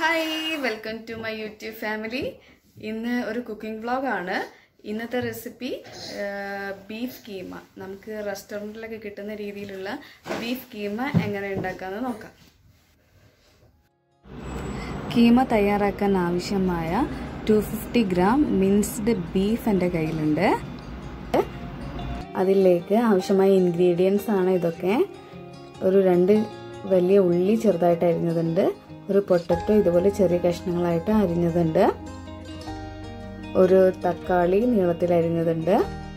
hi welcome to my YouTube family ഇന്ന് ഒരു cooking വ്ളോഗാണ് ഇന്നത്തെ റെസിപ്പി ബീഫ് കീമ നമുക്ക് റെസ്റ്റോറൻറ്റിലൊക്കെ കിട്ടുന്ന രീതിയിലുള്ള ബീഫ് കീമ എങ്ങനെ ഉണ്ടാക്കാമെന്ന് നോക്കാം കീമ തയ്യാറാക്കാൻ ആവശ്യമായ two fifty gram minced beef എൻ്റെ കയ്യിലുണ്ട് അതിലേക്ക് ആവശ്യമായ ഇൻഗ്രീഡിയൻസ് ആണ് ഇതൊക്കെ ഒരു രണ്ട് വലിയ ഉള്ളി ചെറുതായിട്ട് അരിഞ്ഞതുണ്ട് ഒരു പൊട്ടറ്റോ ഇതുപോലെ ചെറിയ കഷ്ണങ്ങളായിട്ട് അരിഞ്ഞതുണ്ട് ഒരു തക്കാളി നീളത്തിൽ അരിഞ്ഞതുണ്ട്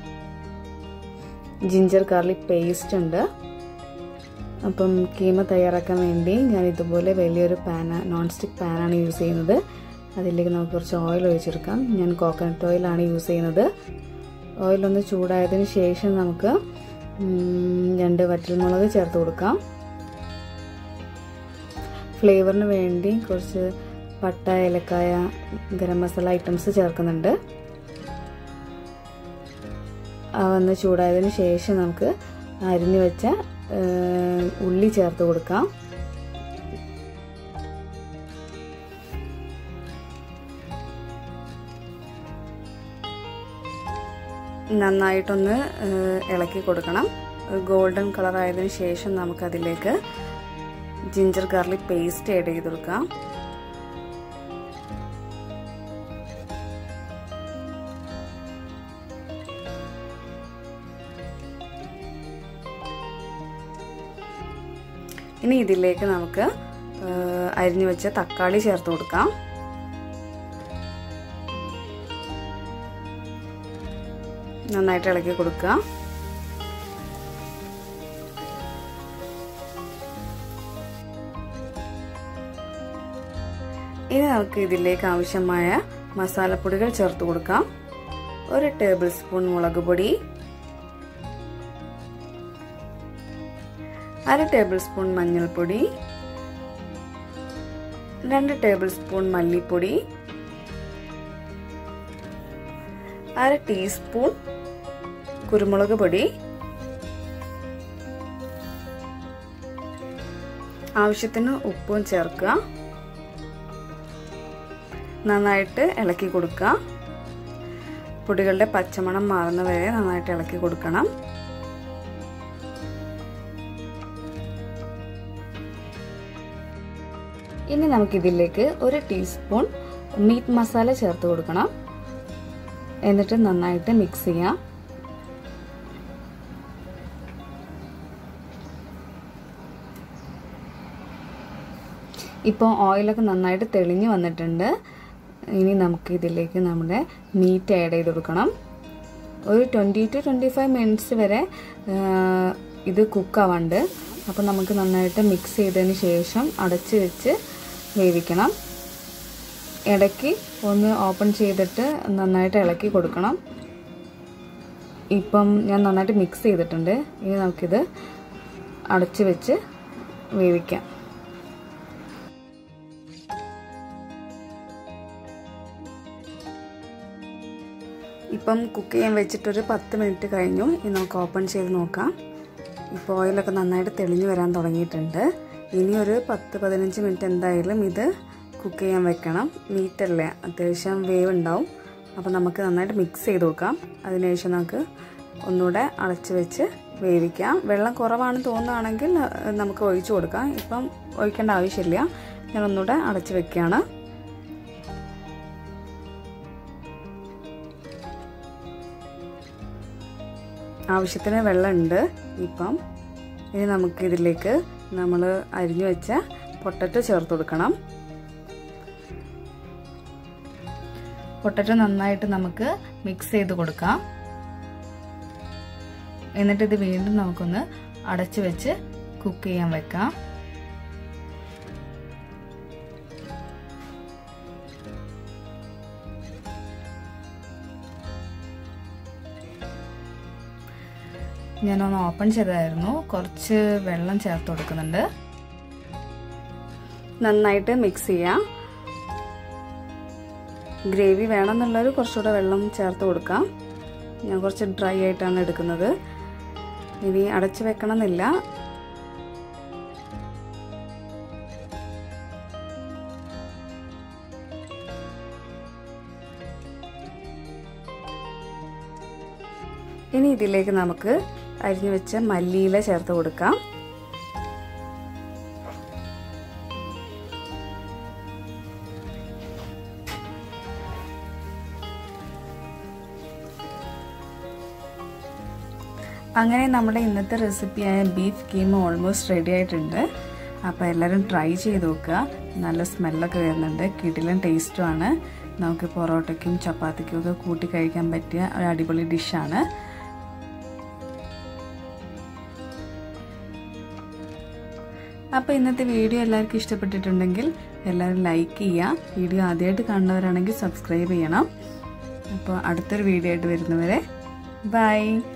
ജിഞ്ചർ ഗാർലിക് പേസ്റ്റ് ഉണ്ട് അപ്പം കീമ തയ്യാറാക്കാൻ വേണ്ടി ഞാൻ ഇതുപോലെ വലിയൊരു പാന നോൺ സ്റ്റിക്ക് പാനാണ് യൂസ് ചെയ്യുന്നത് അതിലേക്ക് നമുക്ക് കുറച്ച് ഓയിൽ ഒഴിച്ചെടുക്കാം ഞാൻ കോക്കനട്ട് ഓയിലാണ് യൂസ് ചെയ്യുന്നത് ഓയിലൊന്ന് ചൂടായതിന് ശേഷം നമുക്ക് രണ്ട് വറ്റൽമുളക് ചേർത്ത് കൊടുക്കാം ഫ്ലേവറിന് വേണ്ടി കുറച്ച് പട്ട ഏലക്കായ ഗരം മസാല ഐറ്റംസ് ചേർക്കുന്നുണ്ട് ഒന്ന് ചൂടായതിന് ശേഷം നമുക്ക് അരിഞ്ഞു വെച്ച ഉള്ളി ചേർത്ത് കൊടുക്കാം നന്നായിട്ടൊന്ന് ഇളക്കി കൊടുക്കണം ഗോൾഡൻ കളർ ആയതിനു ശേഷം നമുക്കതിലേക്ക് ജിഞ്ചർ ഗാർലിക് പേസ്റ്റ് ആഡ് ചെയ്ത് കൊടുക്കാം ഇനി ഇതിലേക്ക് നമുക്ക് അരിഞ്ഞു വെച്ച തക്കാളി ചേർത്ത് കൊടുക്കാം നന്നായിട്ട് ഇളക്കി കൊടുക്കുക ഇനി നമുക്ക് ഇതിലേക്ക് ആവശ്യമായ മസാലപ്പൊടികൾ ചേർത്ത് കൊടുക്കാം ഒരു ടേബിൾ സ്പൂൺ മുളക് പൊടി അര ടേബിൾ സ്പൂൺ മഞ്ഞൾപ്പൊടി രണ്ട് ടേബിൾ സ്പൂൺ മല്ലിപ്പൊടി അര ടീസ്പൂൺ കുരുമുളക് പൊടി ആവശ്യത്തിന് ഉപ്പും ചേർക്കുക നന്നായിട്ട് ഇളക്കി കൊടുക്കുക പൊടികളുടെ പച്ചമണം മാറുന്ന വരെ നന്നായിട്ട് ഇളക്കി കൊടുക്കണം ഇനി നമുക്കിതിലേക്ക് ഒരു ടീസ്പൂൺ മീറ്റ് മസാല ചേർത്ത് കൊടുക്കണം എന്നിട്ട് നന്നായിട്ട് മിക്സ് ചെയ്യാം ഇപ്പോൾ ഓയിലൊക്കെ നന്നായിട്ട് തെളിഞ്ഞു വന്നിട്ടുണ്ട് ഇനി നമുക്ക് ഇതിലേക്ക് നമ്മുടെ മീറ്റ് ആഡ് ചെയ്ത് കൊടുക്കണം ഒരു twenty two twenty five minutes വരെ ഇത് കുക്കാവാണ്ട് അപ്പോൾ നമുക്ക് നന്നായിട്ട് മിക്സ് ചെയ്തതിന് ശേഷം അടച്ച് വെച്ച് വേവിക്കണം ഇടയ്ക്ക് ഒന്ന് ഓപ്പൺ ചെയ്തിട്ട് നന്നായിട്ട് ഇളക്കി കൊടുക്കണം ഇപ്പം ഞാൻ നന്നായിട്ട് മിക്സ് ചെയ്തിട്ടുണ്ട് ഇനി നമുക്കിത് അടച്ച് വെച്ച് വേവിക്കാം ഇപ്പം കുക്ക് ചെയ്യാൻ വെച്ചിട്ടൊരു പത്ത് മിനിറ്റ് കഴിഞ്ഞു ഇനി നമുക്ക് ഓപ്പൺ ചെയ്ത് നോക്കാം ഇപ്പോൾ ഓയിലൊക്കെ നന്നായിട്ട് തെളിഞ്ഞു വരാൻ തുടങ്ങിയിട്ടുണ്ട് ഇനി ഒരു പത്ത് പതിനഞ്ച് മിനിറ്റ് എന്തായാലും ഇത് കുക്ക് ചെയ്യാൻ വെക്കണം മീറ്റല്ലേ അത്യാവശ്യം വേവ് ഉണ്ടാവും അപ്പോൾ നമുക്ക് നന്നായിട്ട് മിക്സ് ചെയ്ത് നോക്കാം അതിനുശേഷം നമുക്ക് ഒന്നുകൂടെ അടച്ചു വെച്ച് വേവിക്കാം വെള്ളം കുറവാണെന്ന് തോന്നുകയാണെങ്കിൽ നമുക്ക് ഒഴിച്ചു കൊടുക്കാം ഇപ്പം ഒഴിക്കേണ്ട ആവശ്യമില്ല ഞാൻ ഒന്നുകൂടെ അടച്ചു വെക്കുകയാണ് ആവശ്യത്തിന് വെള്ളമുണ്ട് ഇപ്പം ഇനി നമുക്ക് ഇതിലേക്ക് നമ്മൾ അരിഞ്ഞു വെച്ച പൊട്ടറ്റോ ചേർത്ത് കൊടുക്കണം പൊട്ടറ്റോ നന്നായിട്ട് നമുക്ക് മിക്സ് ചെയ്ത് കൊടുക്കാം എന്നിട്ട് ഇത് വീണ്ടും നമുക്കൊന്ന് അടച്ചു വെച്ച് കുക്ക് ചെയ്യാൻ വെക്കാം ഞാനൊന്ന് ഓപ്പൺ ചെയ്തായിരുന്നു കുറച്ച് വെള്ളം ചേർത്ത് കൊടുക്കുന്നുണ്ട് നന്നായിട്ട് മിക്സ് ചെയ്യാം ഗ്രേവി വേണമെന്നുള്ളവർ കുറച്ചുകൂടെ വെള്ളം ചേർത്ത് കൊടുക്കാം ഞാൻ കുറച്ച് ഡ്രൈ ആയിട്ടാണ് എടുക്കുന്നത് ഇനി അടച്ചു വെക്കണമെന്നില്ല ഇനി ഇതിലേക്ക് നമുക്ക് അരിഞ്ഞു വെച്ച മല്ലിയില ചേർത്ത് കൊടുക്കാം അങ്ങനെ നമ്മുടെ ഇന്നത്തെ റെസിപ്പിയായ ബീഫ് കീമ ഓൾമോസ്റ്റ് റെഡി ആയിട്ടുണ്ട് അപ്പോൾ എല്ലാവരും ട്രൈ ചെയ്ത് നോക്കുക നല്ല സ്മെല്ലൊക്കെ വരുന്നുണ്ട് കിടിലൻ ടേസ്റ്റുമാണ് നമുക്ക് പൊറോട്ടയ്ക്കും ചപ്പാത്തിക്കും ഒക്കെ കൂട്ടി കഴിക്കാൻ പറ്റിയ ഒരു അടിപൊളി ഡിഷാണ് അപ്പോൾ ഇന്നത്തെ വീഡിയോ എല്ലാവർക്കും ഇഷ്ടപ്പെട്ടിട്ടുണ്ടെങ്കിൽ എല്ലാവരും ലൈക്ക് ചെയ്യുക വീഡിയോ ആദ്യമായിട്ട് കാണുന്നവരാണെങ്കിൽ സബ്സ്ക്രൈബ് ചെയ്യണം അപ്പോൾ അടുത്തൊരു വീഡിയോ ആയിട്ട് വരുന്നവരെ ബൈ